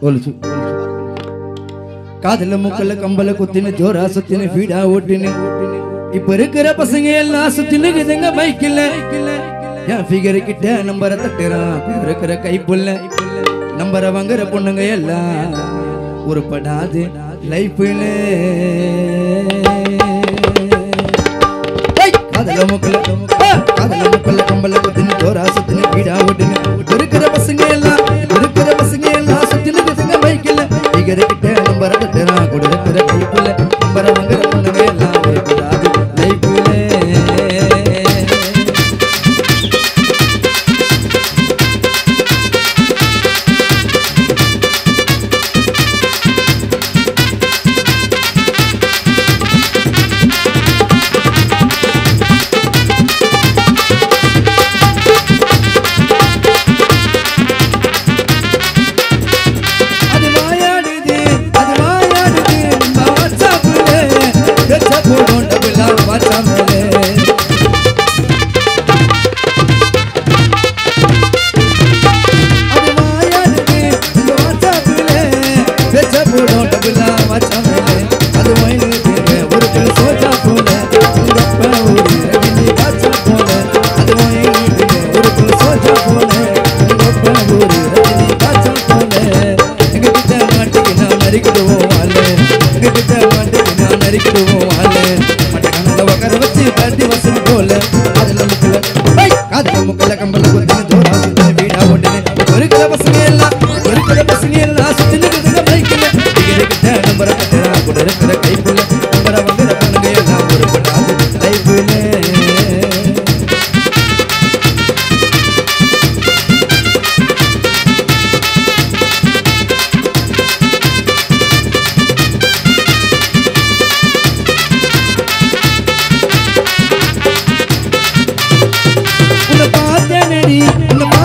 ஒலிச்சு காதல முக்கல்ல கம்பல குத்தின ஜோரா சுத்தின ஃபீடா ஓட்டின இப்ப இருக்கிற பசங்க எல்லாம் சுத்தின இதுங்க பைக்கில் என் ஃபிகர் கிட்ட நம்பரை தட்டுறான் இப்ப இருக்கிற கைப்புள்ள நம்பரை வாங்குற பொண்ணுங்க எல்லாம் உருப்படாது லைஃப்ல காதல முக்கல்ல காதல முக்கல்ல கம்பல குத்தின ஜோரா சுத்தின ஃபீடா ஓட்டின இப்ப இருக்கிற பசங்க எல்லாம் இருக்கிற பசங்க எல்லாம் சுத்தின இதுங்க பைக்கில் ஃபிகர் கிட்ட நம்பரை தட்டுறான் கூட இருக்கிற கைப்புள்ள நம்பரை வாங்குற பொண்ணுங்க எல்லாம் உருப்படாது லைஃப்ல அது வாயாடுது அது வாயாடுது நம்ம வாட்ஸ்அப்ல வெச்ச போடும் டபுளா வாட்ஸ்அப்ல அது வாயாடுது நம்ம வாட்ஸ்அப்ல வெச்ச போடும் டபுளா வாட்ஸ்அப்ல அது வாயிலுது ஒரு பிள்ளை சோஜா போல உங்க அப்பா ஒரு ரஜினி பாட்சா போல அது வாயிலுது ஒரு பிள்ளை சோஜா போல உங்க அப்பா ஒரு ரஜினி பாட்சா போல எங்க கிட்ட மாட்டுக்கு நான் நறுக்கிடுவோம் வாழ எங்க கிட்ட மாட்டுக்கு நான் நறுக்கிடுவோம் வாழ மட்டக்கானல உட்கார வச்சு பாட்டி வசம் போல அதுல முக்கல காதுல முக்கல கம்பல குத்தின ஜோரா சுத்தின வீடா ஓட்டின இருக்கிற பசங்க எல்லாம் இருக்கிற பசங்க எல்லாம் சுத்தின கிட்ட பைக்கில் டிகிரி கிட்ட நம்பர கட்டுறா கூட இருக்கிற கைப்புல நம்பர வந்துற பொண்ணுங்க எல்லாம் ஒரு பண்ணாது லைஃப்ல உன்னை பார்த்தேனடி உன்னை